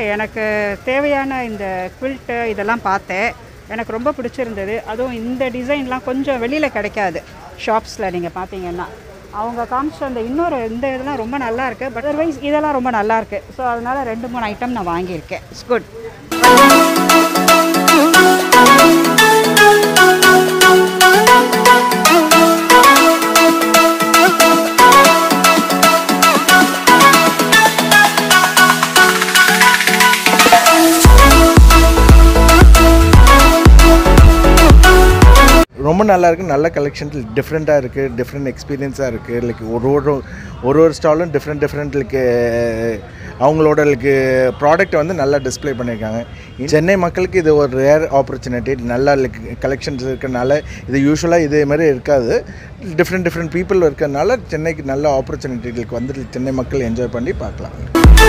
எனக்கு தேவையான இந்த குவில்ட்டு இதெல்லாம் பார்த்தேன் எனக்கு ரொம்ப பிடிச்சிருந்தது அதுவும் இந்த டிசைன்லாம் கொஞ்சம் வெளியில் கிடைக்காது ஷாப்ஸில் நீங்கள் பார்த்தீங்கன்னா அவங்க காமிச்ச அந்த இன்னொரு இந்த இதெல்லாம் ரொம்ப நல்லா இருக்குது பட் அதர்வைஸ் இதெல்லாம் ரொம்ப நல்லா இருக்கு ஸோ அதனால ரெண்டு மூணு ஐட்டம் நான் வாங்கியிருக்கேன் இட்ஸ் குட் ரொம்ப நல்லா இருக்குது நல்ல கலெக்ஷன் டிஃப்ரெண்ட்டாக இருக்குது டிஃப்ரெண்ட் எக்ஸ்பீரியன்ஸாக இருக்குது லைக் ஒரு ஒரு ஒரு ஒரு ஸ்டாலும் டிஃப்ரெண்ட் டிஃப்ரெண்ட் லைக் அவங்களோட லைக் ப்ராடக்ட்டை வந்து நல்லா டிஸ்ப்ளே பண்ணியிருக்காங்க சென்னை மக்களுக்கு இது ஒரு ரேர் ஆப்பர்ச்சுனிட்டி நல்லா லைக் கலெக்ஷன்ஸ் இருக்கிறனால இது யூஸ்வலாக இதே மாதிரி இருக்காது டிஃப்ரெண்ட் டிஃப்ரெண்ட் பீப்புள் இருக்கிறனால சென்னைக்கு நல்ல ஆப்பர்ச்சுனிட்டிகளுக்கு வந்து சென்னை மக்கள் என்ஜாய் பண்ணி பார்க்கலாம்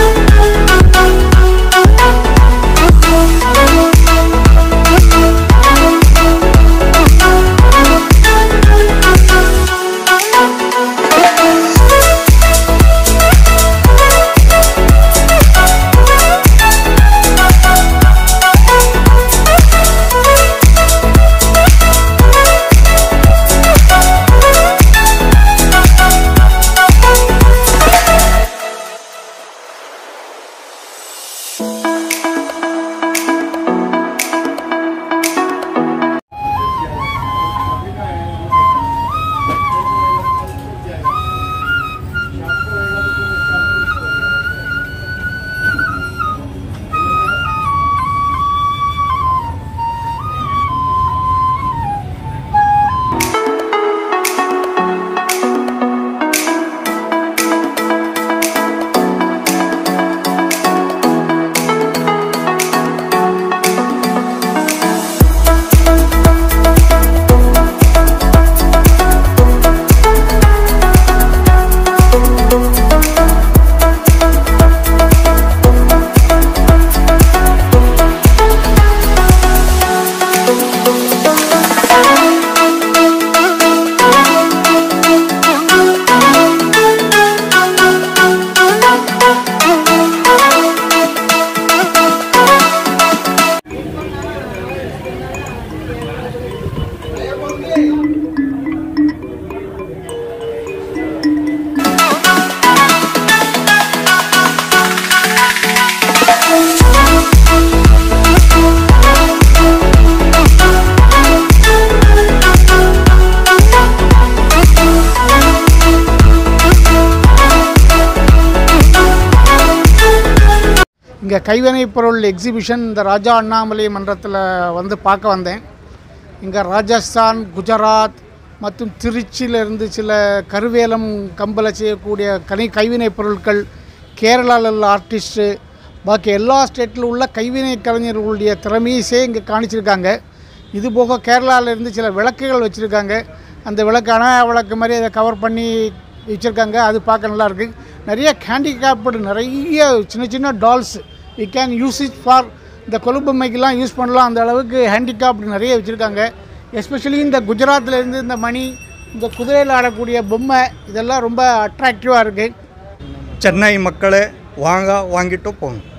இங்கே கைவினைப் பொருள் எக்ஸிபிஷன் இந்த ராஜா அண்ணாமலை மன்றத்தில் வந்து பார்க்க வந்தேன் இங்கே ராஜஸ்தான் குஜராத் மற்றும் திருச்சியிலிருந்து சில கருவேலம் கம்பலை செய்யக்கூடிய கனி கைவினைப் பொருட்கள் கேரளாவில் உள்ள ஆர்டிஸ்ட்டு பாக்கி எல்லா ஸ்டேட்டில் உள்ள கைவினை கலைஞர்களுடைய திறமையசே இங்கே காணிச்சிருக்காங்க இது போக கேரளாவில் இருந்து சில விளக்குகள் வச்சுருக்காங்க அந்த விளக்கு அணா விளக்கு மாதிரி அதை கவர் பண்ணி வச்சுருக்காங்க அது பார்க்க நல்லா இருக்கு நிறைய ஹேண்டிகேப்டு நிறைய சின்ன சின்ன dolls we can use it for இந்த கொலுபொம்மைக்கெல்லாம் யூஸ் பண்ணலாம் அந்த அளவுக்கு ஹேண்டிகேப்டு நிறைய வச்சுருக்காங்க எஸ்பெஷலி இந்த குஜராத்தில் இருந்து இந்த மணி இந்த குதிரையில் ஆடக்கூடிய பொம்மை இதெல்லாம் ரொம்ப அட்ராக்டிவாக இருக்குது சென்னை மக்களே வாங்க வாங்கிட்டு போங்க